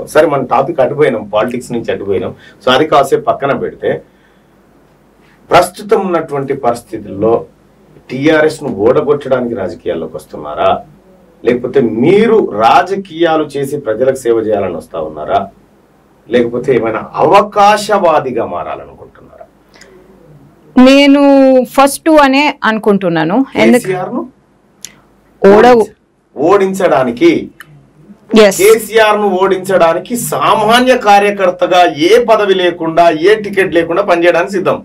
సరే మన topic అటుపోయినాం politics నుంచి అటుపోయినాం సో అది కాసేపు పక్కన పెడితే ప్రస్తుతం ఉన్నటువంటి పరిస్థితుల్లో టిఆర్ఎస్ ను ఓడగొట్టడానికి రాజకీయాల్లోకి వస్తున్నారా లేకపోతే మీరు రాజకీయాలు చేసి ప్రజలకు సేవ చేయాలని వస్తా ఉన్నారా లేకపోతే ఏమైనా అవకాశవాదిగా మారాలనుకుంటున్నారా నేను ఫస్ట్ అనే అనుకుంటున్నాను ఎందుకు కేసీఆర్ ను ఓడ ఓడించడానికి ఎస్ కేసీఆర్ ను ఓడించడానికి సామాన్య కార్యకర్తగా ఏ పదవి లేకుండా ఏ టికెట్ లేకుండా పనిచేయడానికి సిద్ధం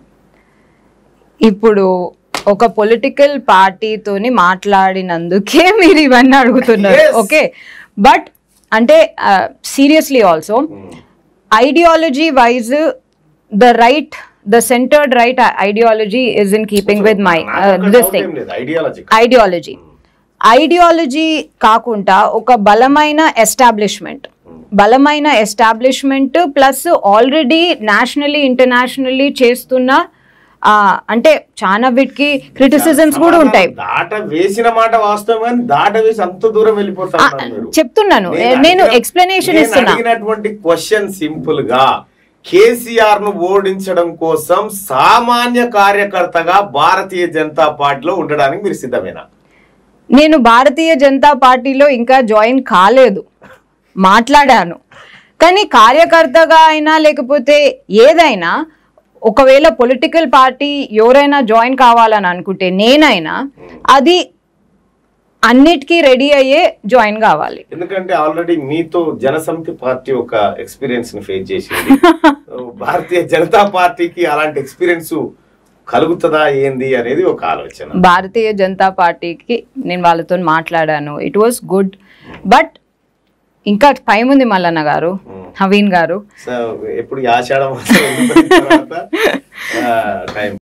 ఇప్పుడు ఒక పొలిటికల్ పార్టీతోని మాట్లాడినందుకే మీరు ఇవన్నీ అడుగుతున్నారు Yes. ఓకే బట్ అంటే seriously also ideology wise the right the centred right ideology is in keeping with my this thing ideology ideology ideology కాకుండా ఒక బలమైన ఎస్టాబ్లిష్మెంట్ బలమైన establishment plus already nationally internationally చేస్తున్న ఆ, అంటే చాలా వీటికి క్రిటిసిజమ్స్ కూడా ఉంటాయి దాట వేసిన మాట వాస్తవం కానీ దాట వేసి అంత దూరం వెళ్ళిపోతా ఆ, ఉన్నారు మీరు. చెప్తున్నాను నేను అడిగిన- ఎక్స్ప్లెనేషన్ నేను ఇస్తున్నా అడిగినటువంటి క్వశ్చన్ సింపుల్ గా కేసీఆర్ ను ఓడించడం కోసం సామాన్య కార్యకర్తగా భారతీయ జనతా పార్టీలో ఉండడానికి మీరు సిద్ధమేనా నేను భారతీయ జనతా పార్టీలో ఇంకా జాయిన్ కాలేదు మాట్లాడాను కానీ కార్యకర్తగా అయినా లేకపోతే ఏదైనా ఒకవేళ పొలిటికల్ పార్టీ ఎవరైనా జాయిన్ కావాలని అనుకుంటే నేనైనా అది అన్నిటికీ రెడీ అయ్యే జాయిన్ కావాలి ఎందుకంటే ఆల్రెడీ మీతో జనసమితి పార్టీ ఒక ఎక్స్పీరియన్స్ ని ఫేస్ చేసింది భారతీయ జనతా పార్టీకి అలాంటి ఎక్స్పీరియన్స్ కలుగుతుందా ఏంది అనేది ఒక ఆలోచన భారతీయ జనతా పార్టీకి నేను వాళ్ళతో మాట్లాడాను ఇట్ వాస్ గుడ్ బట్ ఇంకా టైం ఉంది మల్లన్న గారు నవీన్ గారు సో ఎప్పుడు ఈ ఆషాఢం మాసం అయిపోయిన తర్వాత, ఆ, టైం